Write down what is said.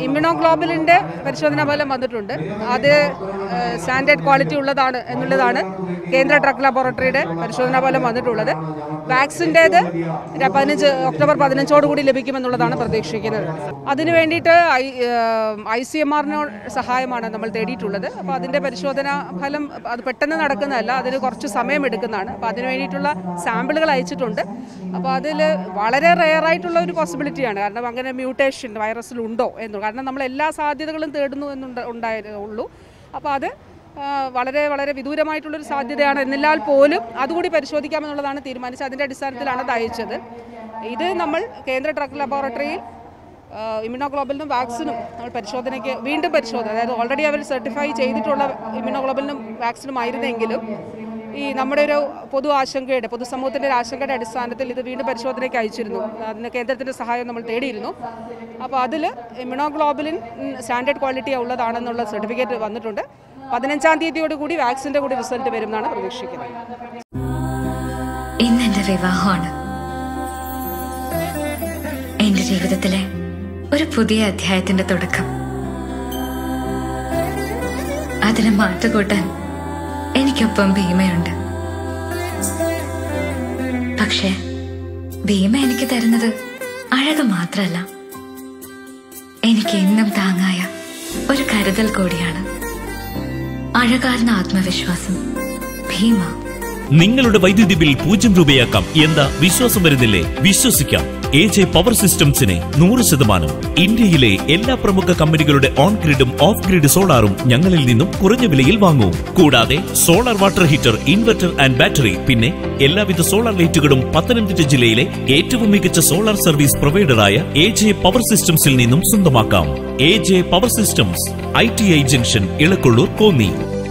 ഇമ്മ്യൂണോഗ്ലോബലിൻ്റെ പരിശോധനാ ഫലം വന്നിട്ടുണ്ട് അത് സ്റ്റാൻഡേർഡ് ക്വാളിറ്റി ഉള്ളതാണ് എന്നുള്ളതാണ് കേന്ദ്ര ഡ്രഗ് ലബോറട്ടറിയുടെ പരിശോധനാ ഫലം വന്നിട്ടുള്ളത് വാക്സിൻ്റേത് പതിനഞ്ച് ഒക്ടോബർ പതിനഞ്ചോട് കൂടി ലഭിക്കുമെന്നുള്ളതാണ് പ്രതീക്ഷിക്കുന്നത് അതിനു വേണ്ടിയിട്ട് ഐ ഐ സി എം ആറിനോ സഹായമാണ് നമ്മൾ തേടിയിട്ടുള്ളത് അപ്പോൾ അതിൻ്റെ പരിശോധനാ ഫലം അത് പെട്ടെന്ന് നടക്കുന്നതല്ല അതിന് കുറച്ച് സമയം എടുക്കുന്നതാണ് അപ്പോൾ അതിന് വേണ്ടിയിട്ടുള്ള സാമ്പിളുകൾ അയച്ചിട്ടുണ്ട് അപ്പോൾ അതിൽ വളരെ റെയർ ആയിട്ടുള്ള ഒരു പോസിബിലിറ്റിയാണ് കാരണം അങ്ങനെ മ്യൂട്ടേഷൻ വൈറസിൽ ഉണ്ടോ എന്ന് കാരണം നമ്മൾ എല്ലാ സാധ്യതകളും തേടുന്നു എന്നുണ്ട് ഉണ്ടായേ ഉള്ളൂ അപ്പോൾ അത് ആ, വളരെ വളരെ വിദൂരമായിട്ടുള്ളൊരു സാധ്യതയാണ് എന്നില്ലാൽ പോലും അതുകൂടി പരിശോധിക്കാമെന്നുള്ളതാണ് തീരുമാനിച്ചത് അതിൻ്റെ അടിസ്ഥാനത്തിലാണ് അത് അയച്ചത് ഇത് നമ്മൾ കേന്ദ്ര ഡ്രഗ് ലബോറട്ടറിയിൽ ഇമ്മ്യൂണോഗ്ലോബലിനും വാക്സിനും നമ്മൾ പരിശോധനയ്ക്ക് വീണ്ടും പരിശോധന അതായത് ഓൾറെഡി അവർ സർട്ടിഫൈ ചെയ്തിട്ടുള്ള ഇമ്മ്യൂണോഗ്ലോബലിനും വാക്സിനും ആയിരുന്നെങ്കിലും ഈ നമ്മുടെ ഒരു പൊതു ആശങ്കയുടെ പൊതുസമൂഹത്തിൻ്റെ ഒരു ആശങ്കയുടെ അടിസ്ഥാനത്തിൽ ഇത് വീണ്ടും പരിശോധനയ്ക്ക് അയച്ചിരുന്നു അതിന് കേന്ദ്രത്തിൻ്റെ സഹായം നമ്മൾ തേടിയിരുന്നു അപ്പോൾ അതിൽ ഇമ്മ്യൂണോഗ്ലോബലിൻ സ്റ്റാൻഡേർഡ് ക്വാളിറ്റി ഉള്ളതാണെന്നുള്ള സർട്ടിഫിക്കറ്റ് വന്നിട്ടുണ്ട് പതിനഞ്ചാം തീയതിയോട് കൂടി വാക്സിൻ്റെ കൂടി റിസൾട്ട് വരുമെന്നാണ് പ്രതീക്ഷിക്കുന്നത് ഇന്ന് എന്റെ വിവാഹമാണ് എന്റെ ജീവിതത്തിലെ ഒരു പുതിയ അധ്യായത്തിന്റെ തുടക്കം അതിന് മാറ്റുകൂട്ടാൻ എനിക്കൊപ്പം ഭീമയുണ്ട് പക്ഷേ ഭീമ എനിക്ക് തരുന്നത് അഴക് മാത്രല്ല എനിക്ക് എന്നും താങ്ങായ ഒരു കരുതൽ കൂടിയാണ് അഴകാർന്ന ആത്മവിശ്വാസം ഭീമ നിങ്ങളുടെ വൈദ്യുതി ബിൽ പൂജ്യം രൂപയാക്കാം എന്താ വിശ്വാസം വരുന്നില്ലേ വിശ്വസിക്കാം എ ജെ പവർ സിസ്റ്റംസിനെ നൂറ് ശതമാനം ഇന്ത്യയിലെ എല്ലാ പ്രമുഖ കമ്പനികളുടെ ഓൺ ഗ്രിഡും ഓഫ് ഗ്രിഡ് സോളാറും ഞങ്ങളിൽ നിന്നും കുറഞ്ഞ വിലയിൽ വാങ്ങൂ കൂടാതെ solar water heater inverter and battery പിന്നെ എല്ലാവിധ സോളാർ ലൈറ്റുകളും പത്തനംതിട്ട ജില്ലയിലെ ഏറ്റവും മികച്ച സോളാർ സർവീസ് പ്രൊവൈഡറായ എ ജെ പവർ സിസ്റ്റംസിൽ നിന്നും സ്വന്തമാക്കാം A J power systems I T I junction Elakollur Konni